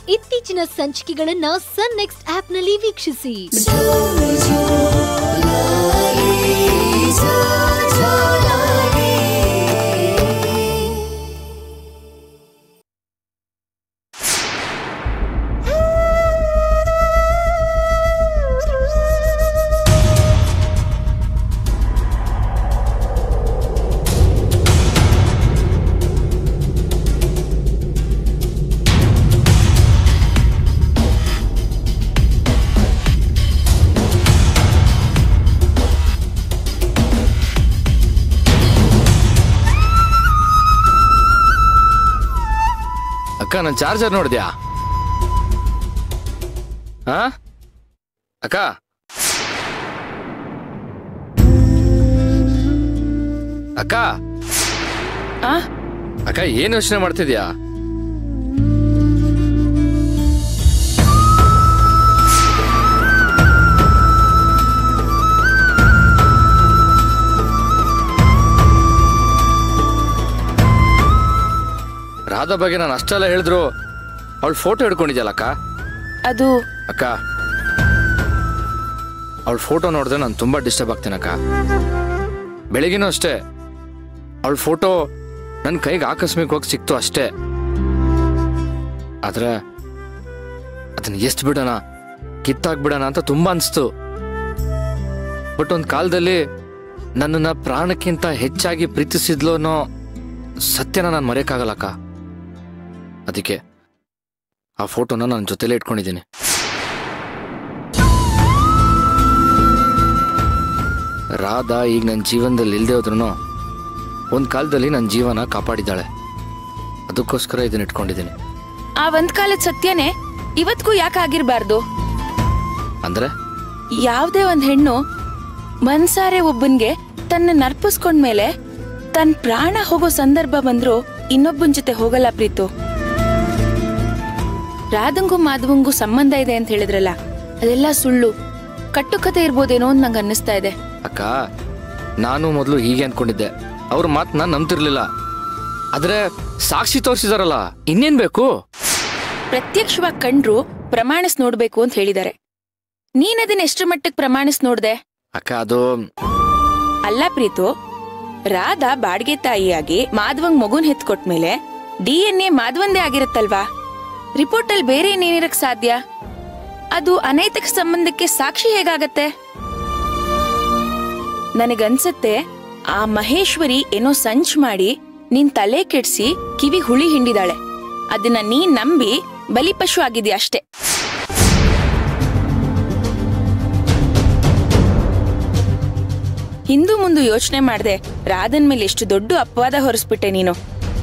ಇತ್ತೀಚಿನ ಸಂಚಿಕೆಗಳನ್ನ ಸನ್ ನೆಕ್ಸ್ಟ್ ಆಪ್ನಲ್ಲಿ ವೀಕ್ಷಿಸಿ ಅಕ್ಕ ನನ್ನ ಚಾರ್ಜರ್ ನೋಡಿದ್ಯಾ ಹಾ ಅಕ್ಕ ಅಕ್ಕ ಆ ಅಕ್ಕ ಏನ್ ಯೋಚನೆ ಮಾಡ್ತಿದ್ಯಾ ರಾಧಾ ಬಗ್ಗೆ ನಾನು ಅಷ್ಟೆಲ್ಲ ಹೇಳಿದ್ರು ಅವಳು ಫೋಟೋ ಹಿಡ್ಕೊಂಡಿದ್ಯಲ್ಲ ಅಕ್ಕ ಅದು ಅಕ್ಕ ಅವಳ ಫೋಟೋ ನೋಡಿದ್ರೆ ನಾನು ತುಂಬಾ ಡಿಸ್ಟರ್ಬ್ ಆಗ್ತೀನಿ ಅಕ್ಕ ಬೆಳಗಿನೂ ಅಷ್ಟೇ ಅವಳ ಫೋಟೋ ನನ್ನ ಕೈಗೆ ಆಕಸ್ಮಿಕವಾಗಿ ಸಿಕ್ತು ಅಷ್ಟೇ ಆದ್ರೆ ಅದನ್ನ ಎಷ್ಟು ಬಿಡೋಣ ಕಿತ್ತಾಕ್ಬಿಡೋಣ ಅಂತ ತುಂಬಾ ಅನಿಸ್ತು ಬಟ್ ಒಂದು ಕಾಲದಲ್ಲಿ ನನ್ನನ್ನ ಪ್ರಾಣಕ್ಕಿಂತ ಹೆಚ್ಚಾಗಿ ಪ್ರೀತಿಸಿದ್ಲು ಅನ್ನೋ ಸತ್ಯನ ನಾನು ಮರೆಯಕ್ಕಾಗಲ್ಲಕ್ಕ ಅದಕ್ಕೆ ಆ ಫೋಟೋನ ನನ್ನ ಜೊತೆಲೇ ಇಟ್ಕೊಂಡಿದ್ದೀನಿ ರಾಧಾ ಈಗ ನನ್ನ ಜೀವನದಲ್ಲಿ ಇಲ್ಲದೆ ಹೋದ್ರೂ ಒಂದು ಕಾಲದಲ್ಲಿ ನನ್ನ ಜೀವನ ಕಾಪಾಡಿದ್ದಾಳೆ ಅದಕ್ಕೋಸ್ಕರ ಇದನ್ನ ಇಟ್ಕೊಂಡಿದ್ದೀನಿ ಆ ಒಂದ್ ಕಾಲದ ಸತ್ಯನೇ ಇವತ್ಗೂ ಯಾಕೆ ಆಗಿರ್ಬಾರ್ದು ಅಂದ್ರೆ ಯಾವ್ದೇ ಒಂದ್ ಹೆಣ್ಣು ಮನ್ಸಾರೆ ಒಬ್ಬನ್ಗೆ ತನ್ನ ನರ್ಪಿಸ್ಕೊಂಡ್ಮೇಲೆ ತನ್ನ ಪ್ರಾಣ ಹೋಗೋ ಸಂದರ್ಭ ಬಂದ್ರು ಇನ್ನೊಬ್ಬನ್ ಜೊತೆ ಹೋಗಲ್ಲ ಪ್ರೀತು ರಾಧಂಗೂ ಮಾಧವಂಗೂ ಸಂಬಂಧ ಇದೆ ಅಂತ ಹೇಳಿದ್ರಲ್ಲ ಅದೆಲ್ಲ ಸುಳ್ಳು ಕಟ್ಟುಕತೆ ಇರ್ಬೋದೇನೋ ಅಂತ ನಂಗೆ ಅನ್ನಿಸ್ತಾ ಇದೆ ಅಕ್ಕ ನಾನು ಮೊದಲು ಹೀಗೆ ಅನ್ಕೊಂಡಿದ್ದೆ ಅವ್ರ ಮಾತು ನಾನು ನಂಬ್ತಿರ್ಲಿಲ್ಲ ಆದ್ರೆ ಸಾಕ್ಷಿ ತೋರಿಸಿದಾರಲ್ಲ ಇನ್ನೇನ್ ಬೇಕು ಪ್ರತ್ಯಕ್ಷವಾಗಿ ಕಂಡ್ರು ಪ್ರಮಾಣಿಸ್ ನೋಡ್ಬೇಕು ಅಂತ ಹೇಳಿದ್ದಾರೆ ನೀನದನ್ನ ಎಷ್ಟು ಮಟ್ಟಕ್ಕೆ ಪ್ರಮಾಣಿಸ್ ನೋಡ್ದೆ ಅಕ್ಕ ಅದು ಅಲ್ಲ ಪ್ರೀತು ರಾಧಾ ಬಾಡ್ಗೆ ತಾಯಿಯಾಗಿ ಮಾಧವಂಗ್ ಮಗುನ್ ಹೆತ್ಕೊಟ್ಮೇಲೆ ಡಿ ಎನ್ ಎ ಮಾಧವಂದೇ ಆಗಿರತ್ತಲ್ವಾ ರಿಪೋರ್ಟ್ ಅಲ್ಲಿ ಬೇರೆ ಏನೇನಿರಕ್ ಸಾಧ್ಯ ಅದು ಅನೈತಿಕ ಸಂಬಂಧಕ್ಕೆ ಸಾಕ್ಷಿ ಹೇಗಾಗತ್ತೆ ನನಗನ್ಸತ್ತೆ ಆ ಮಹೇಶ್ವರಿ ಏನೋ ಸಂಚ್ ಮಾಡಿ ನಿನ್ ತಲೆ ಕೆಡ್ಸಿ ಕಿವಿ ಹುಳಿ ಹಿಂಡಿದಾಳೆ ಅದನ್ನ ನೀನ್ ನಂಬಿ ಬಲಿಪಶು ಆಗಿದ್ಯಾ ಅಷ್ಟೇ ಹಿಂದು ಮುಂದು ಯೋಚನೆ ಮಾಡ್ದೆ ರಾಧನ್ ಮೇಲೆ ಎಷ್ಟು ದೊಡ್ಡ ಅಪವಾದ ಹೊರಿಸ್ಬಿಟ್ಟೆ ನೀನು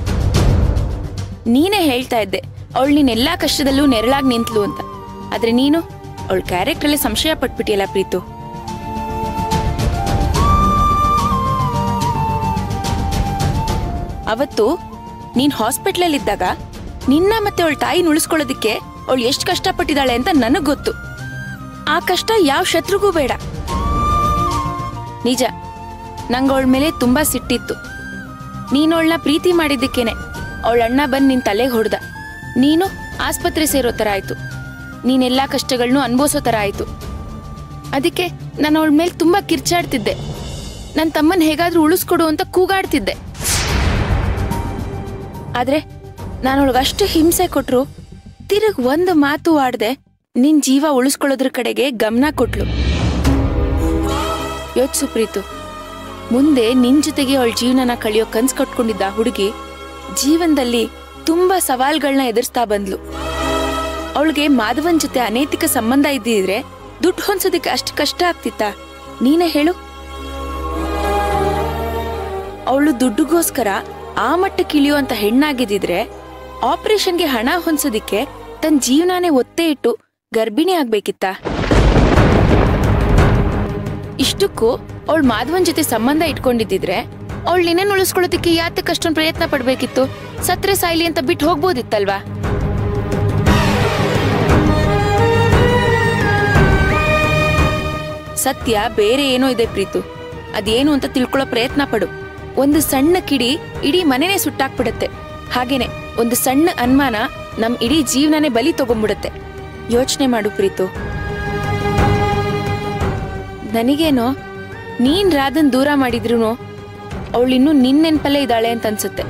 ನೀನೇ ಹೇಳ್ತಾ ಇದ್ದೆ ಅವಳು ನೀನ್ ಎಲ್ಲಾ ಕಷ್ಟದಲ್ಲೂ ನೆರಳಾಗಿ ನಿಂತ್ಲು ಅಂತ ಆದ್ರೆ ನೀನು ಅವಳ ಕ್ಯಾರೆಕ್ಟರ್ಲೆ ಸಂಶಯ ಪಟ್ಬಿಟ್ಟಿಯಲ್ಲ ಪ್ರೀತು ಅವತ್ತು ನೀನ್ ಹಾಸ್ಪಿಟ್ಲಲ್ಲಿ ಇದ್ದಾಗ ನಿನ್ನ ಮತ್ತೆ ಅವಳ ತಾಯಿನ ಉಳಿಸ್ಕೊಳ್ಳೋದಿಕ್ಕೆ ಅವಳು ಎಷ್ಟು ಕಷ್ಟಪಟ್ಟಿದ್ದಾಳೆ ಅಂತ ನನಗ್ ಗೊತ್ತು ಆ ಕಷ್ಟ ಯಾವ ಶತ್ರುಗೂ ಬೇಡ ನಿಜ ನಂಗೆ ಅವಳ ಮೇಲೆ ತುಂಬಾ ಸಿಟ್ಟಿತ್ತು ನೀನು ಅವಳನ್ನ ಪ್ರೀತಿ ಮಾಡಿದ್ದಕ್ಕೇನೆ ಅವಳ ಅಣ್ಣ ಬಂದು ನಿನ್ ತಲೆಗೆ ಹೊಡೆದ ನೀನು ಆಸ್ಪತ್ರೆ ಸೇರೋ ಥರ ಆಯ್ತು ನೀನೆಲ್ಲಾ ಕಷ್ಟಗಳನ್ನೂ ಅನ್ಭವಿಸೋ ಥರ ಆಯ್ತು ಅದಕ್ಕೆ ನಾನು ಅವಳ ಮೇಲೆ ತುಂಬಾ ಕಿರ್ಚಾಡ್ತಿದ್ದೆ ನನ್ನ ತಮ್ಮನ್ ಹೇಗಾದ್ರೂ ಉಳಿಸ್ಕೊಡು ಅಂತ ಕೂಗಾಡ್ತಿದ್ದೆ ಆದ್ರೆ ನಾನು ಅವಳಿಗಷ್ಟು ಹಿಂಸೆ ಕೊಟ್ರು ತಿರುಗ್ ಒಂದು ಮಾತು ಆಡ್ದೆ ನಿನ್ ಜೀವ ಉಳಿಸ್ಕೊಳ್ಳೋದ್ರ ಕಡೆಗೆ ಗಮನ ಕೊಟ್ಲು ಯೋಚ್ಸು ಪ್ರೀತು ಮುಂದೆ ನಿನ್ ಜೊತೆಗೆ ಅವಳ ಜೀವನನ ಕಳಿಯೋ ಕನ್ಸ್ ಕಟ್ಕೊಂಡಿದ್ದ ಹುಡುಗಿ ಜೀವನದಲ್ಲಿ ತುಂಬಾ ಸವಾಲ್ಗಳನ್ನ ಎದುರಿಸ್ತಾ ಬಂದ್ಲು ಅವಳಿಗೆ ಮಾಧವನ್ ಜೊತೆ ಅನೈತಿಕ ಸಂಬಂಧ ಇದ್ದಿದ್ರೆ ದುಡ್ಡು ಹೊಂದೋದಕ್ಕೆ ಅಷ್ಟು ಕಷ್ಟ ಆಗ್ತಿತ್ತಾ ನೀನೇ ಹೇಳು ಅವಳು ದುಡ್ಡುಗೋಸ್ಕರ ಆ ಮಟ್ಟಕ್ಕೆ ಇಳಿಯುವಂತ ಹೆಣ್ಣಾಗಿದ್ದಿದ್ರೆ ಆಪರೇಷನ್ಗೆ ಹಣ ಹೊಂದೋದಿಕ್ಕೆ ತನ್ನ ಜೀವನಾನೇ ಒತ್ತೆ ಇಟ್ಟು ಗರ್ಭಿಣಿ ಆಗ್ಬೇಕಿತ್ತ ಇಷ್ಟಕ್ಕೂ ಅವಳು ಮಾಧವನ್ ಜೊತೆ ಸಂಬಂಧ ಇಟ್ಕೊಂಡಿದ್ದಿದ್ರೆ ಅವಳು ನಿನ್ನ ಉಳಿಸ್ಕೊಳ್ಳೋದಕ್ಕೆ ಯಾತಕ್ಕೆ ಅಷ್ಟೊಂದು ಪ್ರಯತ್ನ ಪಡ್ಬೇಕಿತ್ತು ಸತ್ರೆ ಸಾಯ್ಲಿ ಅಂತ ಬಿಟ್ಟು ಹೋಗ್ಬೋದಿತ್ತಲ್ವಾ ಸತ್ಯ ಬೇರೆ ಏನೋ ಇದೆ ಪ್ರೀತು ಅದೇನು ಅಂತ ತಿಳ್ಕೊಳ್ಳೋ ಪ್ರಯತ್ನ ಪಡು ಒಂದು ಸಣ್ಣ ಕಿಡಿ ಇಡೀ ಮನೆನೇ ಸುಟ್ಟಾಕ್ಬಿಡತ್ತೆ ಹಾಗೇನೆ ಒಂದು ಸಣ್ಣ ಅನುಮಾನ ನಮ್ ಇಡೀ ಜೀವನನೇ ಬಲಿ ತಗೊಂಡ್ಬಿಡುತ್ತೆ ಯೋಚನೆ ಮಾಡು ಪ್ರೀತು ನನಗೇನೋ ನೀನ್ ರಾಧನ್ ದೂರ ಮಾಡಿದ್ರು ಅವಳಿನ್ನೂ ನಿನ್ ನೆನ್ಪಲ್ಲೇ ಇದ್ದಾಳೆ ಅಂತ ಅನ್ಸುತ್ತೆ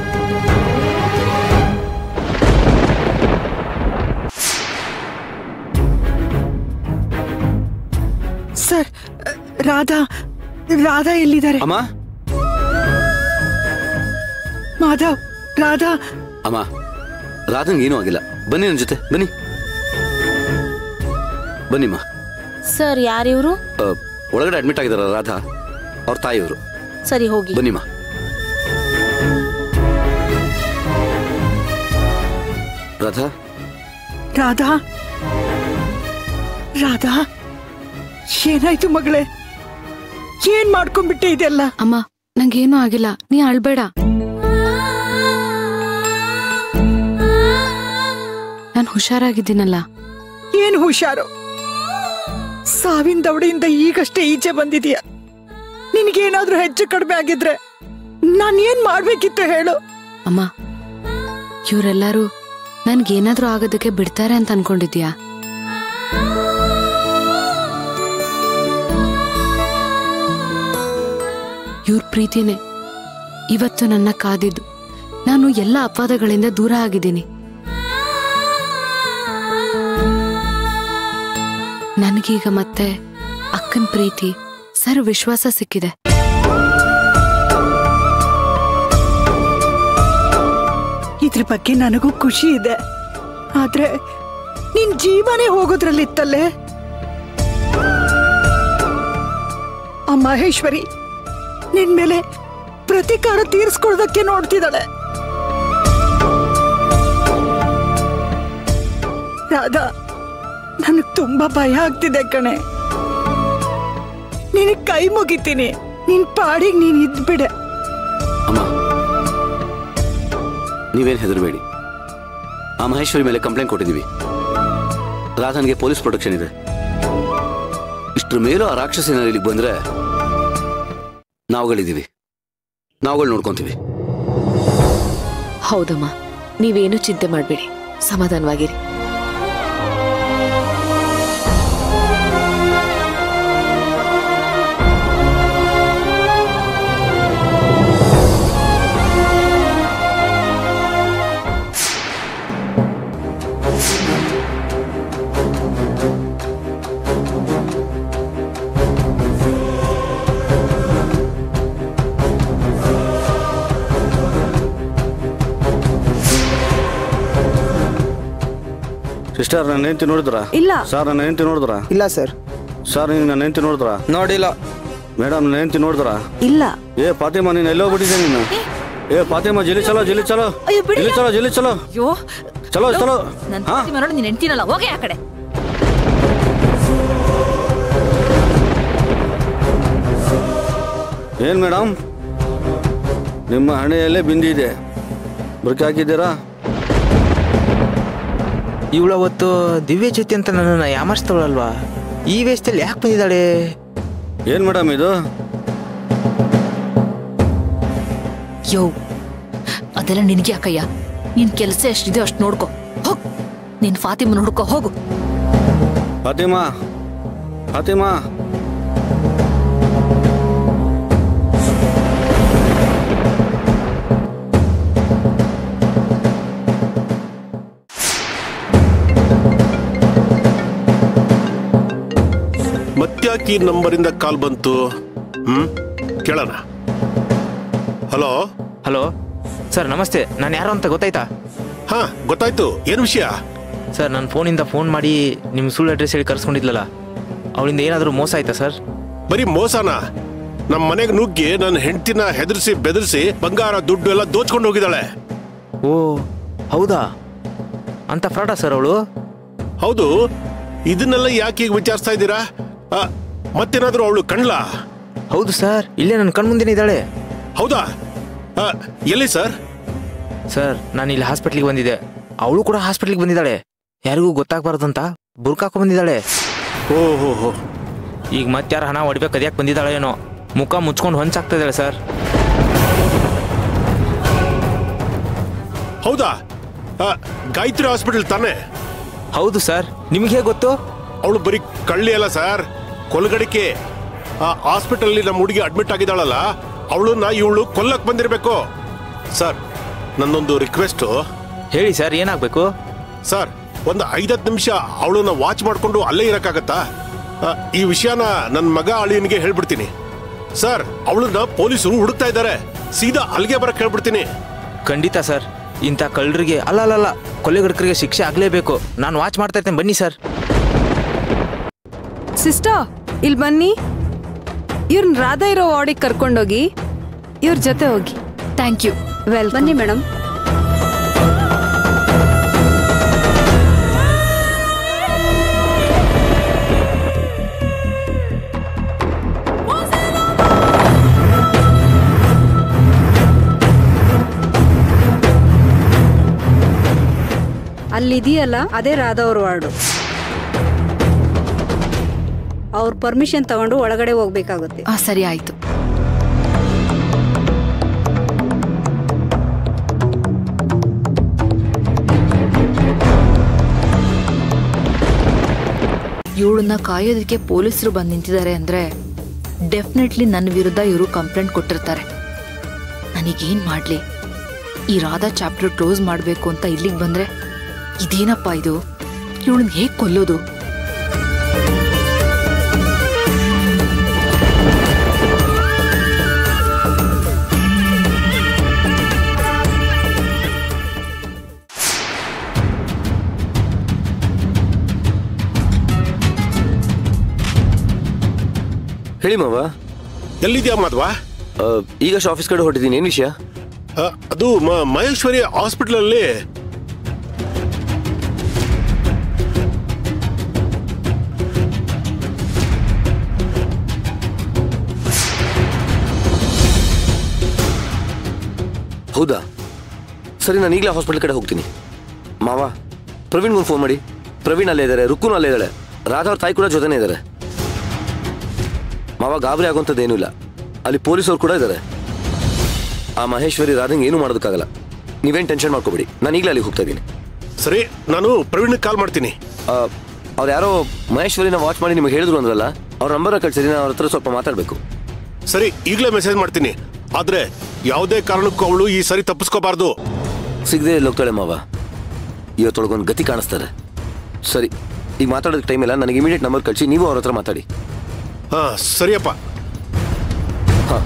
ಸರ್ ರಾಧಾ ರಾಧಾ ಎಲ್ಲಿದ್ದಾರೆ ಅಮ್ಮ ಮಾಧವ್ ರಾಧಾ ಅಮ್ಮ ರಾಧನ್ಗೆ ಏನೂ ಆಗಿಲ್ಲ ಬನ್ನಿ ನನ್ನ ಜೊತೆ ಬನ್ನಿ ಬನ್ನಿಮ್ಮ ಸರ್ ಯಾರಿವರು ಆ, ಒಳಗಡೆ ಅಡ್ಮಿಟ್ ಆಗಿದಾರ ರಾಧಾ ಅವ್ರ ತಾಯಿಯವರು ಸರಿ ಹೋಗಿ ಬನ್ನಿಮ್ಮ ರಾಧಾ ರಾಧಾ ರಾಧಾ ಏನಾಯ್ತು ಮಗಳೇ ಏನ್ ಮಾಡ್ಕೊಂಡ್ಬಿಟ್ಟೆ ಇದೆಲ್ಲ ಅಮ್ಮ ನಂಗೇನೂ ಆಗಿಲ್ಲ ನೀ ಅಳ್ಬೇಡ ನಾನು ಹುಷಾರಾಗಿದ್ದೀನಲ್ಲ ಏನ್ ಹುಷಾರು ಸಾವಿನ ದವಡೆಯಿಂದ ಈಗಷ್ಟೇ ಈಚೆ ಬಂದಿದೀಯ ನಿನಗೇನಾದ್ರೂ ಹೆಚ್ಚು ಕಡಿಮೆ ಆಗಿದ್ರೆ ನಾನ್ ಏನ್ ಮಾಡ್ಬೇಕಿತ್ತು ಹೇಳು ಅಮ್ಮ ಇವರೆಲ್ಲರೂ ನನ್ಗೇನಾದ್ರೂ ಆಗೋದಕ್ಕೆ ಬಿಡ್ತಾರೆ ಅಂತ ಅನ್ಕೊಂಡಿದ್ಯಾ ಇವ್ರ ಪ್ರೀತಿನೇ ಇವತ್ತು ನನ್ನ ಕಾದಿದ್ದು ನಾನು ಎಲ್ಲ ಅಪವಾದಗಳಿಂದ ದೂರ ಆಗಿದ್ದೀನಿ ನನಗೀಗ ಮತ್ತೆ ಅಕ್ಕನ ಪ್ರೀತಿ ಸರ್ ವಿಶ್ವಾಸ ಸಿಕ್ಕಿದೆ ಇದ್ರ ಬಗ್ಗೆ ನನಗೂ ಖುಷಿ ಇದೆ ಆದ್ರೆ ನಿನ್ ಜೀವನೇ ಹೋಗೋದ್ರಲ್ಲಿತ್ತಲ್ಲೇ ಆ ಮಹೇಶ್ವರಿ ನಿನ್ ಮೇಲೆ ಪ್ರತೀಕಾರ ತೀರ್ಸ್ಕೊಳ್ದಕ್ಕೆ ನೋಡ್ತಿದ್ದಾಳೆ ರಾಧಾ ನನಗ್ ತುಂಬಾ ಭಯ ಆಗ್ತಿದೆ ಕಣೆ ನಿನಗ್ ಕೈ ಮುಗಿತೀನಿ ನಿನ್ ಪಾಡಿಗೆ ನೀನ್ ಇದ್ಬಿಡೆ ಅಮ್ಮ ನೀವೇನು ಹೆದರಬೇಡಿ ಆ ಮಹೇಶ್ವರಿ ಮೇಲೆ ಕಂಪ್ಲೇಂಟ್ ಕೊಟ್ಟಿದ್ದೀವಿ ರಾಧನ್ಗೆ ಪೊಲೀಸ್ ಪ್ರೊಟೆಕ್ಷನ್ ಇದೆ ಇಷ್ಟ್ರ ಮೇಲೂ ಆ ರಾಕ್ಷಸಿನ ಇಲ್ಲಿಗೆ ಬಂದ್ರೆ ನಾವುಗಳಿದ್ದೀವಿ ನಾವುಗಳು ನೋಡ್ಕೊಂತೀವಿ ಹೌದಮ್ಮ ನೀವೇನು ಚಿಂತೆ ಮಾಡಬೇಡಿ ಸಮಾಧಾನವಾಗಿರಿ ಸಿಸ್ಟರ್ ನನ್ನ ಹೆಂಡತಿ ನೋಡಿದ್ರ ಇಲ್ಲ. ಸರ್ ನನ್ನ ಹೆಂಡತಿ ನೋಡಿದ್ರ ಇಲ್ಲ ಸರ್ ಸರ್ ನೀನು ನನ್ನ ಹೆಂಡತಿ ನೋಡಿದ್ರ ನೋಡಿಲ್ಲ ಮೇಡಮ್ ನನ್ನ ಹೆಂಡತಿ ನೋಡಿದ್ರ ಇಲ್ಲ ಏ ಫಾತಿಮಾ ನೀನು ಎಲ್ಲೋ ಬಿಟ್ಟಿದ್ದೆ ನೀನು ಏ ಫಾತಿಮಾ ಜಲ್ಲಿ ಚಲೋ ಜಲ್ಲಿ ಚಲೋ ಅಯ್ಯೋ, ಬಿಡಿ. ಜಲ್ಲಿ ಚಲೋ ಜಲ್ಲಿ ಚಲೋ ಅಯ್ಯೋ ಚಲೋ ಚಲೋ ನನ್ ಹಾ ನೋಡಿ ನೀನ್ ಹೆಂಡ್ತಿನಲ್ಲ ಹೋಗಿ ಆ ಕಡೆ ಏನು ಮೇಡಮ್ ನಿಮ್ಮ ಹಣೆಯಲ್ಲೇ ಬಿಂದಿದೆ ಬುರ್ಕಿ ಹಾಕಿದ್ದೀರಾ ಇವಳು ಅವತ್ತು ದಿವ್ಯ ಜ್ಯೋತಿ ಅಂತ ನನ್ನನ್ನು ಯಾಮರ್ಸ್ತವಳಲ್ವಾ ಈ ವೇಷದಲ್ಲಿ ಯಾಕೆ ಬಂದಿದ್ದಾಳೆ ಏನು ಮೇಡಮ್ ಇದು ಯೋ ಅದೆಲ್ಲ ನಿನಗೆ ಅಕ್ಕಯ್ಯ ನಿನ್ ಕೆಲಸ ಎಷ್ಟಿದೆ ಅಷ್ಟು ನೋಡ್ಕೊ ಹೋಗ್ ನಿನ್ ಫಾತಿಮ ನೋಡ್ಕೊ ಹೋಗು ಫಾತಿಮಾ ಫಾತಿಮಾ ಮತ್ಯಾಕೆ ಈ ನಂಬರಿಂದ ಕಾಲ್ ಬಂತು ಹ್ಮ್ ಕೇಳೋಣ ಹಲೋ ಹಲೋ ಸರ್ ನಮಸ್ತೆ ನಾನು ಯಾರು ಅಂತ ಗೊತ್ತಾಯ್ತಾ ಹಾ ಗೊತ್ತಾಯ್ತು ಏನ್ ವಿಷಯ ಸರ್ ನನ್ನ ಫೋನಿಂದ ಫೋನ್ ಮಾಡಿ ನಿಮ್ಮ ಸುಳ್ಳು ಅಡ್ರೆಸ್ ಹೇಳಿ ಕರ್ಸ್ಕೊಂಡಿದ್ಲಲ್ಲ ಅವಳಿಂದ ಏನಾದರೂ ಮೋಸ ಆಯ್ತಾ ಸರ್ ಬರೀ ಮೋಸನ ನಮ್ಮ ಮನೆಗೆ ನುಗ್ಗಿ ನನ್ನ ಹೆಂಡತಿನ ಹೆದರ್ಸಿ ಬೆದರ್ಸಿ ಬಂಗಾರ ದುಡ್ಡು ಎಲ್ಲ ದೋಚ್ಕೊಂಡು ಹೋಗಿದ್ದಾಳೆ ಓ ಹೌದಾ ಅಂತ ಫ್ರಾಡಾ ಸರ್ ಅವಳು ಹೌದು ಇದನ್ನೆಲ್ಲ ಯಾಕೆ ಈಗ ವಿಚಾರಿಸ್ತಾ ಇದ್ದೀರಾ ಆ, ಮತ್ತೇನಾದ್ರೂ ಅವಳು ಕಣ್ಲಾ ಹೌದು ಸರ್ ಇಲ್ಲೇ ನನ್ನ ಕಣ್ಮುಂದೆನೇ ಇದ್ದಾಳೆ ಹೌದಾ ಆ, ಎಲ್ಲಿ ಸರ್ ಸರ್ ನಾನು ಇಲ್ಲಿ ಹಾಸ್ಪಿಟ್ಲಿಗೆ ಬಂದಿದ್ದೆ ಅವಳು ಕೂಡ ಹಾಸ್ಪಿಟ್ಲಿಗೆ ಬಂದಿದ್ದಾಳೆ ಯಾರಿಗೂ ಗೊತ್ತಾಗಬಾರ್ದು ಅಂತ ಬುರ್ಕಾಕೊ ಬಂದಿದ್ದಾಳೆ ಓ ಹೋ ಹೋ ಈಗ ಮತ್ತಾರ ಹಣ ಹೊಡಿಬೇಕು ಅದ್ಯಾಕೆ ಬಂದಿದ್ದಾಳೆ ಏನೋ ಮುಖ ಮುಚ್ಕೊಂಡು ಹೊಂಚಾಗ್ತಾ ಇದ್ದಾಳೆ ಸರ್ ಹೌದಾ ಆ, ಗಾಯತ್ರಿ ಹಾಸ್ಪಿಟಲ್ ತಾನೇ ಹೌದು ಸರ್ ನಿಮಗೆ ಹೇಗೆ ಗೊತ್ತು ಅವಳು ಬರೀ ಕಳ್ಳಿ ಅಲ್ಲ ಸರ್ ಕೊಲಗಡಿಕೆ ಆ ಹಾಸ್ಪಿಟಲ್ ನಮ್ಮ ಹುಡುಗಿ ಅಡ್ಮಿಟ್ ಆಗಿದ್ದಾಳಲ್ಲ ಅವಳನ್ನ ಇವಳು ಕೊಲ್ಲಕ್ ಬಂದಿರಬೇಕು ಸರ್ ನನ್ನೊಂದು ರಿಕ್ವೆಸ್ಟ್ ಹೇಳಿ ಸರ್ ಏನಾಗಬೇಕು ಸರ್ ಒಂದು ಐದತ್ತು ನಿಮಿಷ ಅವಳನ್ನ ವಾಚ್ ಮಾಡ್ಕೊಂಡು ಅಲ್ಲೇ ಇರಕ್ಕಾಗತ್ತಾ ಆ, ಈ ವಿಷಯನ ನನ್ನ ಮಗ ಅಳಿಯನಿಗೆ ಹೇಳ್ಬಿಡ್ತೀನಿ ಸರ್ ಅವಳನ್ನ ಪೊಲೀಸರು ಹುಡುಕ್ತಾ ಇದ್ದಾರೆ ಸೀದಾ ಅಲ್ಲಿಗೆ ಬರಕ್ ಹೇಳ್ಬಿಡ್ತೀನಿ ಖಂಡಿತ ಸರ್ ಇಂಥ ಕಳ್ಳರಿಗೆ ಅಲ್ಲ ಅಲ್ಲ ಅಲ್ಲ ಕೊಲೆಗಡಕರಿಗೆ ಶಿಕ್ಷೆ ಆಗಲೇಬೇಕು ನಾನು ವಾಚ್ ಮಾಡ್ತಾ ಇರ್ತೇನೆ ಬನ್ನಿ ಸರ್ ಸಿಸ್ಟರ್ ಇಲ್ಲಿ ಬನ್ನಿ ಇವ್ರನ್ನ ರಾಧಾ ಇರೋ ವಾರ್ಡಿಗೆ ಕರ್ಕೊಂಡೋಗಿ ಇವ್ರ ಜೊತೆ ಹೋಗಿ ಥ್ಯಾಂಕ್ ಯು ವೆಲ್ ಬನ್ನಿ ಮೇಡಮ್ ಅಲ್ಲಿದೆಯಲ್ಲ ಅದೇ ರಾಧಾ ಅವ್ರ ವಾರ್ಡು ಅವ್ರ ಪರ್ಮಿಷನ್ ತಗೊಂಡು ಒಳಗಡೆ ಹೋಗ್ಬೇಕಾಗುತ್ತೆ ಆ ಸರಿ ಆಯ್ತು ಇವಳನ್ನ ಕಾಯೋದಕ್ಕೆ ಪೊಲೀಸರು ಬಂದು ನಿಂತಿದ್ದಾರೆ ಅಂದ್ರೆ ಡೆಫಿನೆಟ್ಲಿ ನನ್ನ ವಿರುದ್ಧ ಇವರು ಕಂಪ್ಲೇಂಟ್ ಕೊಟ್ಟಿರ್ತಾರೆ ನನಗೇನ್ ಮಾಡ್ಲಿ ಈ ರಾಧಾ ಚಾಪ್ಟರ್ ಕ್ಲೋಸ್ ಮಾಡಬೇಕು ಅಂತ ಇಲ್ಲಿಗೆ ಬಂದ್ರೆ ಇದೇನಪ್ಪ ಇದು ಇವಳನ್ನ ಹೇಗ್ ಕೊಲ್ಲೋದು ಹೇಳಿ ಮಾವ ಎಲ್ಲಿದ್ಯಾ ಮಾಧವ ಈಗಷ್ಟು ಆಫೀಸ್ ಕಡೆ ಹೊರಟಿದ್ದೀನಿ ಏನು ವಿಷಯ ಆ, ಅದು ಮ- ಮಹೇಶ್ವರಿ ಹಾಸ್ಪಿಟಲ್ ಅಲ್ಲಿ ಹೌದಾ ಸರಿ ನಾನು ಈಗಲೇ ಹಾಸ್ಪಿಟಲ್ ಕಡೆ ಹೋಗ್ತೀನಿ ಮಾವ ಪ್ರವೀಣ್ಗೊಂದು ಫೋನ್ ಮಾಡಿ ಪ್ರವೀಣ್ ಅಲ್ಲೇ ಇದ್ದಾರೆ ರುಕ್ಕುನು ಅಲ್ಲೇ ಇದ್ದಾಳೆ ರಾಧಾ ಅವ್ರ ತಾಯಿ ಕೂಡ ಜೊತೆನೇ ಇದ್ದಾರೆ ಮಾವ ಗಾಬರಿ ಆಗುವಂಥದ್ದು ಏನೂ ಇಲ್ಲ ಅಲ್ಲಿ ಪೊಲೀಸರು ಕೂಡ ಇದ್ದಾರೆ ಆ ಮಹೇಶ್ವರಿ ರಾಧಂಗೆ ಏನೂ ಮಾಡೋದಕ್ಕಾಗಲ್ಲ ನೀವೇನು ಟೆನ್ಷನ್ ಮಾಡ್ಕೋಬೇಡಿ ನಾನು ಈಗಲೇ ಅಲ್ಲಿಗೆ ಹೋಗ್ತಾ ಇದ್ದೀನಿ ಸರಿ ನಾನು ಪ್ರವೀಣ್ ಕಾಲ್ ಮಾಡ್ತೀನಿ ಅವ್ರು ಯಾರೋ ಮಹೇಶ್ವರಿನ ವಾಚ್ ಮಾಡಿ ನಿಮಗೆ ಹೇಳಿದ್ರು ಅಂದ್ರಲ್ಲ ಅವ್ರ ನಂಬರ್ನ ಕಳ್ಸಿರಿ ನಾನು ಅವ್ರ ಹತ್ರ ಸ್ವಲ್ಪ ಮಾತಾಡಬೇಕು ಸರಿ ಈಗಲೇ ಮೆಸೇಜ್ ಮಾಡ್ತೀನಿ ಆದ್ರೆ ಯಾವುದೇ ಕಾರಣಕ್ಕೂ ಅವಳು ಈ ಸರಿ ತಪ್ಪಿಸ್ಕೋಬಾರ್ದು ಸಿಗದೆ ಹೋಗ್ತಾಳೆ ಮಾವ ಇವತ್ತೊಳಗೊಂದು ಗತಿ ಕಾಣಿಸ್ತಾರೆ ಸರಿ ಈಗ ಮಾತಾಡೋದಕ್ಕೆ ಟೈಮ್ ಇಲ್ಲ ನನಗೆ ಇಮಿಡಿಯೇಟ್ ನಂಬರ್ ಕಳಿಸಿ ನೀವು ಅವ್ರ ಹತ್ರ ಮಾತಾಡಿ ಹಾ ಸರಿಯಪ್ಪ ಹಾಂ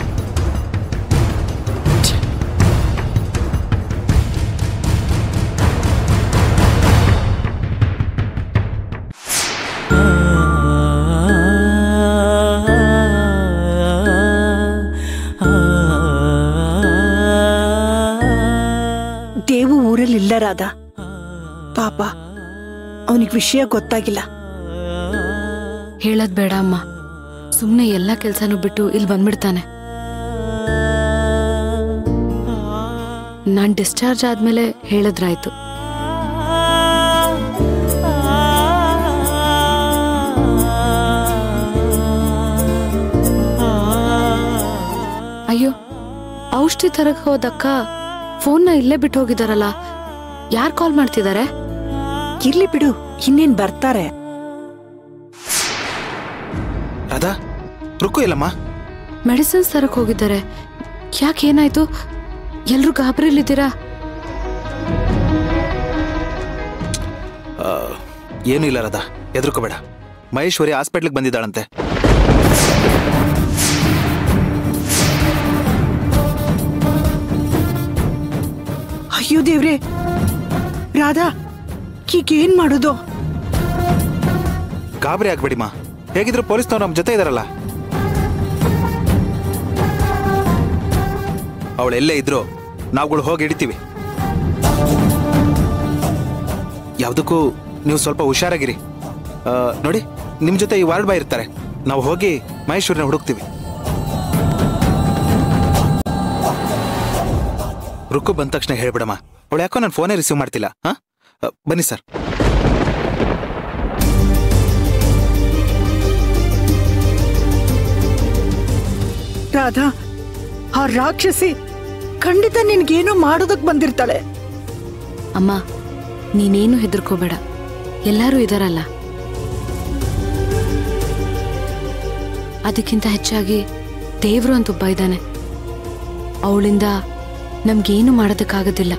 ದೇವು ಊರಲ್ಲಿ ಇಲ್ಲ ರಾಧ ಪಾಪ ಅವನಿಗೆ ವಿಷಯ ಗೊತ್ತಾಗಿಲ್ಲ ಹೇಳದ್ ಬೇಡ ಅಮ್ಮ ಸುಮ್ಮನೆ ಎಲ್ಲ ಕೆಲ್ಸನೂ ಬಿಟ್ಟು ಇಲ್ಲಿ ಬಂದ್ಬಿಡ್ತಾನೆ ನಾನ್ ಡಿಸ್ಚಾರ್ಜ್ ಆದ್ಮೇಲೆ ಹೇಳಿದ್ರಾಯ್ತು ಅಯ್ಯೋ ಔಷಧಿ ತರಕ್ ಹೋದಕ್ಕ ಫೋನ್ನ ಇಲ್ಲೇ ಬಿಟ್ಟು ಹೋಗಿದಾರಲ್ಲ ಯಾರ್ ಕಾಲ್ ಮಾಡ್ತಿದ್ದಾರೆ ಇರ್ಲಿ ಬಿಡು ಇನ್ನೇನ್ ಬರ್ತಾರೆ ರಾಧಾ ರುಕ್ಕು ಇಲ್ಲಮ್ಮ ಮೆಡಿಸಿನ್ಸ್ ತರಕ್ ಹೋಗಿದ್ದಾರೆ ಯಾಕೆ ಏನಾಯ್ತು ಎಲ್ರು ಗಾಬರಿಲಿದ್ದೀರಾ ಆ, ಏನೂ ಇಲ್ಲ ರಾಧಾ ಎದ್ರುಕೋಬೇಡ ಮಹೇಶ್ವರಿ ಹಾಸ್ಪಿಟ್ಲಿಗೆ ಬಂದಿದ್ದಾಳಂತೆ ಅಯ್ಯೋ ದೇವ್ರೆ ರಾಧಾ ಈಗ ಏನ್ ಮಾಡೋದು ಗಾಬರಿ ಆಗ್ಬೇಡಿಮ್ಮ ಹೇಗಿದ್ರು ಪೊಲೀಸ್ನವ್ರು ನಮ್ಮ ಜೊತೆ ಇದಾರಲ್ಲ ಅವಳು ಎಲ್ಲೇ ಇದ್ರು ನಾವುಗಳು ಹೋಗಿ ಹಿಡಿತೀವಿ ಯಾವುದಕ್ಕೂ ನೀವು ಸ್ವಲ್ಪ ಹುಷಾರಾಗಿರಿ ಆ, ನೋಡಿ ನಿಮ್ಮ ಜೊತೆ ಈ ವಾರ್ಡ್ ಬಾಯ್ ಇರ್ತಾರೆ ನಾವು ಹೋಗಿ ಮಹೇಶ್ವರಿನ ಹುಡುಕ್ತೀವಿ ರುಕ್ಕು ಬಂದ ತಕ್ಷಣ ಹೇಳ್ಬಿಡಮ್ಮ ಅವಳು ಯಾಕೋ ನಾನು ಫೋನೇ ರಿಸೀವ್ ಮಾಡ್ತಿಲ್ಲ ಹಾ ಆ, ಬನ್ನಿ ಸರ್ ರಾಧಾ ಆ ರಾಕ್ಷಸಿ ಖಂಡಿತ ನಿನ್ಗೇನೋ ಮಾಡೋದಕ್ ಬಂದಿರ್ತಾಳೆ ಅಮ್ಮ ನೀನೇನು ಹೆದರ್ಕೋಬೇಡ ಎಲ್ಲರೂ ಇದಾರಲ್ಲ ಅದಕ್ಕಿಂತ ಹೆಚ್ಚಾಗಿ ದೇವ್ರು ಅಂತ ಒಬ್ಬ ಇದ್ದಾನೆ ಅವಳಿಂದ ನಮ್ಗೇನು ಮಾಡೋದಕ್ಕಾಗೋದಿಲ್ಲ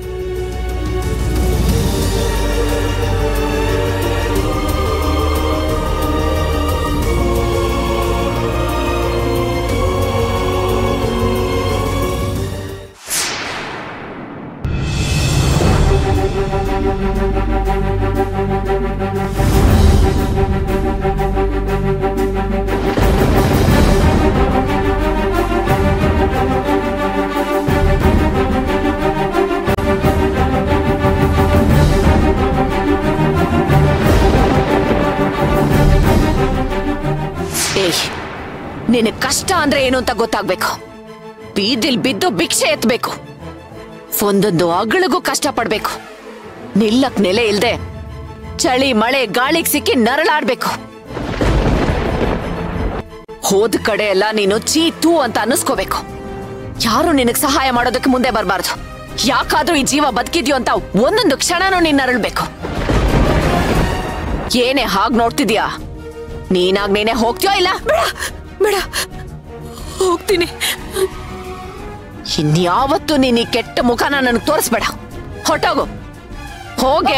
ಏಯ್ ನಿನಗ್ ಕಷ್ಟ ಅಂದ್ರೆ ಏನು ಅಂತ ಗೊತ್ತಾಗ್ಬೇಕು ಬೀದಿಲ್ ಬಿದ್ದು ಭಿಕ್ಷೆ ಎತ್ಬೇಕು ಒಂದೊಂದು ಅಗಳಿಗೂ ಕಷ್ಟ ಪಡ್ಬೇಕು ನಿಲ್ಲಕ್ ನೆಲೆ ಇಲ್ದೆ ಚಳಿ ಮಳೆ ಗಾಳಿಗ್ ಸಿಕ್ಕಿ ನರಳಾಡ್ಬೇಕು ಹೋದ ಕಡೆ ಎಲ್ಲ ನೀನು ಚೀ ತೂ ಅಂತ ಅನ್ನಿಸ್ಕೋಬೇಕು ಯಾರು ನಿನಗ್ ಸಹಾಯ ಮಾಡೋದಕ್ಕೆ ಮುಂದೆ ಬರಬಾರ್ದು ಯಾಕಾದ್ರೂ ಈ ಜೀವ ಬದುಕಿದ್ಯೋ ಅಂತ ಒಂದೊಂದು ಕ್ಷಣನೂ ನೀನ್ ನರಳ್ಬೇಕು ಏನೇ ಹಾಗ್ ನೋಡ್ತಿದ್ಯಾ ನೀನಾಗ್ ನೀನೇ ಹೋಗ್ತೀಯೋ ಇಲ್ಲ ಬೇಡ ಬೇಡ ಹೋಗ್ತೀನಿ ಇನ್ಯಾವತ್ತೂ ನೀನ್ ಈ ಕೆಟ್ಟ ಮುಖನ ನನಗೆ ತೋರಿಸ್ಬೇಡ ಹೊಟ್ಟೋಗು ಹೋಗೆ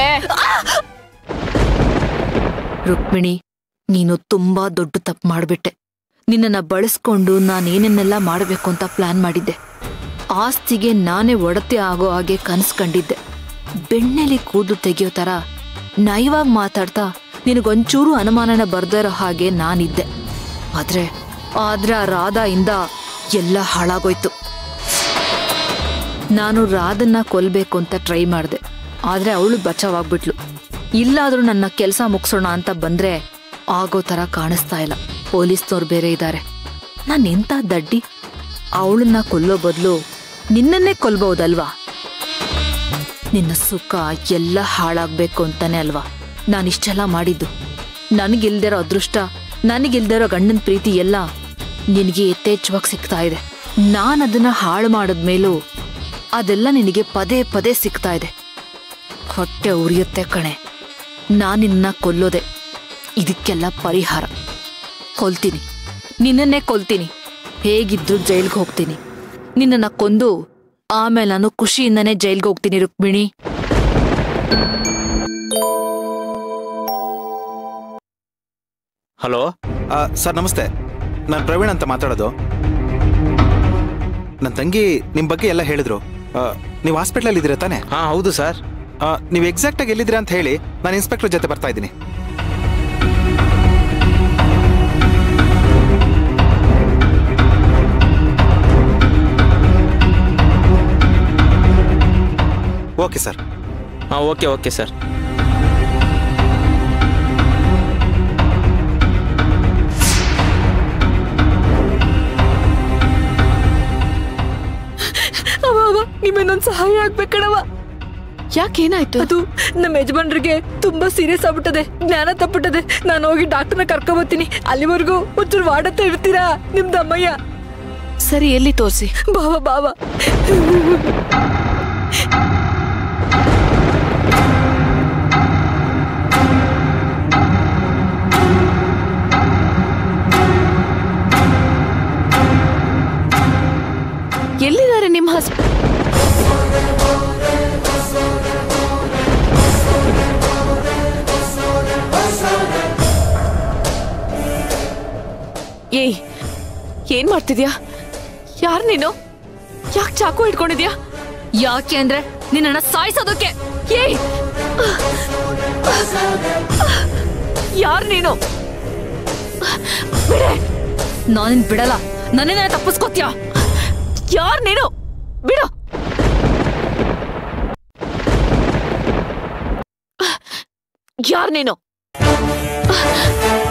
ರುಕ್ಮಿಣಿ ನೀನು ತುಂಬಾ ದೊಡ್ಡ ತಪ್ಪು ಮಾಡ್ಬಿಟ್ಟೆ ನಿನ್ನನ್ನ ಬಳಸ್ಕೊಂಡು ನಾನೇನನ್ನೆಲ್ಲ ಮಾಡಬೇಕು ಅಂತ ಪ್ಲಾನ್ ಮಾಡಿದ್ದೆ ಆಸ್ತಿಗೆ ನಾನೇ ಒಡತೆ ಆಗೋ ಹಾಗೆ ಕನಸು ಕಂಡಿದ್ದೆ ಬೆಣ್ಣೆಲಿ ಕೂದಲು ತೆಗೆಯೋ ಥರ ನಯವಾಗಿ ಮಾತಾಡ್ತಾ ನಿನಗೊಂಚೂರು ಅನುಮಾನನ ಬರ್ದೇ ಇರೋ ಹಾಗೆ ನಾನಿದ್ದೆ ಆದ್ರೆ ಆದ್ರೆ ಆ ರಾಧಾಯಿಂದ ಎಲ್ಲ ಹಾಳಾಗೋಯ್ತು ನಾನು ರಾಧನ್ನ ಕೊಲ್ಬೇಕು ಅಂತ ಟ್ರೈ ಮಾಡಿದೆ ಆದ್ರೆ ಅವಳು ಬಚಾವಾಗ್ಬಿಟ್ಲು ಇಲ್ಲಾದ್ರೂ ನನ್ನ ಕೆಲಸ ಮುಗಿಸೋಣ ಅಂತ ಬಂದ್ರೆ ಆಗೋ ತರ ಕಾಣಿಸ್ತಾ ಇಲ್ಲ ಪೊಲೀಸ್ನವ್ರು ಬೇರೆ ಇದ್ದಾರೆ ನಾನು ಎಂತ ದಡ್ಡಿ ಅವಳನ್ನ ಕೊಲ್ಲೋ ಬದಲು ನಿನ್ನನ್ನೇ ಕೊಲ್ಬಹುದಲ್ವಾ ನಿನ್ನ ಸುಖ ಎಲ್ಲ ಹಾಳಾಗ್ಬೇಕು ಅಂತಾನೆ ಅಲ್ವಾ ನಾನಿಷ್ಟೆಲ್ಲ ಮಾಡಿದ್ದು ನನಗಿಲ್ದಿರೋ ಅದೃಷ್ಟ ನನಗಿಲ್ದಿರೋ ಗಂಡನ ಪ್ರೀತಿ ಎಲ್ಲ ನಿನಗೆ ಯಥೇಚ್ಛವಾಗಿ ಸಿಗ್ತಾ ಇದೆ ನಾನದನ್ನ ಹಾಳು ಮಾಡಿದ್ಮೇಲೂ ಅದೆಲ್ಲ ನಿನಗೆ ಪದೇ ಪದೇ ಸಿಗ್ತಾ ಇದೆ ಹೊಟ್ಟೆ ಉರಿಯುತ್ತೆ ಕಣೆ ನಾನಿನ್ನ ಕೊಲ್ಲೋದೆ ಇದಕ್ಕೆಲ್ಲ ಪರಿಹಾರ ಕೊಲ್ತೀನಿ ನಿನ್ನನ್ನೇ ಕೊಲ್ತೀನಿ ಹೇಗಿದ್ರು ಜೈಲ್ಗೆ ಹೋಗ್ತೀನಿ ನಿನ್ನನ್ನ ಕೊಂದು ಆಮೇಲೆ ನಾನು ಖುಷಿಯಿಂದನೇ ಜೈಲ್ಗೆ ಹೋಗ್ತೀನಿ ರುಕ್ಮಿಣಿ ಹಲೋ ಸರ್ ನಮಸ್ತೆ ನಾನು ಪ್ರವೀಣ್ ಅಂತ ಮಾತಾಡೋದು ನನ್ನ ತಂಗಿ ನಿಮ್ಮ ಬಗ್ಗೆ ಎಲ್ಲ ಹೇಳಿದ್ರು ಆ, ನೀವು ಹಾಸ್ಪಿಟ್ಲಲ್ಲಿ ಇದ್ದೀರಾ ತಾನೇ ಹಾ ಹೌದು ಸರ್ ನೀವು ಎಕ್ಸಾಕ್ಟ್ ಆಗಿ ಎಲ್ಲಿದ್ದೀರಾ ಅಂತ ಹೇಳಿ ನಾನು ಇನ್ಸ್ಪೆಕ್ಟರ್ ಜೊತೆ ಬರ್ತಾ ಇದ್ದೀನಿ ಓಕೆ ಸರ್ ಹಾ ಓಕೆ ಓಕೆ ಸರ್ ಅವ ಅವ ನಿಮ್ಮಿಂದೊಂದ್ ಸಹಾಯ ಆಗ್ಬೇಕಣವ ಯಾಕೇನಾಯ್ತು ಅದು ನಮ್ಮ ಯಜಮಾನ್ರಿಗೆ ತುಂಬಾ ಸೀರಿಯಸ್ ಆಗ್ಬಿಟ್ಟದೆ ಜ್ಞಾನ ತಪ್ಪಿಟ್ಟದೆ ನಾನು ಹೋಗಿ ಡಾಕ್ಟರ್ನ ಕರ್ಕೊಂಡ್ ಬರ್ತೀನಿ ಅಲ್ಲಿವರೆಗೂ ಒಂಚೂರು ವಾಡತ್ತ ಇರ್ತೀರಾ ನಿಮ್ದು ಅಮ್ಮಯ್ಯ ಸರಿ ಎಲ್ಲಿ ತೋರಿಸಿ ಬಾವ ಬಾವ ಎಲ್ಲಿದ್ದಾರೆ ನಿಮ್ಮ ಹಸ್ ಏಯ್ ಏನ್ ಮಾಡ್ತಿದ್ಯಾ ಯಾರ್ ನೀನು ಯಾಕೆ ಚಾಕು ಇಟ್ಕೊಂಡಿದ್ಯಾ ಯಾಕೆ ಅಂದ್ರೆ ನಿನ್ನನ್ನ ಸಾಯಿಸೋದಕ್ಕೆ ಏಯ್ ಯಾರ್ ನೀನು ಬಿಡೆ ನಾನಿನ್ ಬಿಡಲ್ಲ ನನ್ನೇ ತಪ್ಪಿಸ್ಕೋತ್ಯಾ ಯಾರ್ ನೀನು ಬಿಡು ಯಾರ್ ನೀನು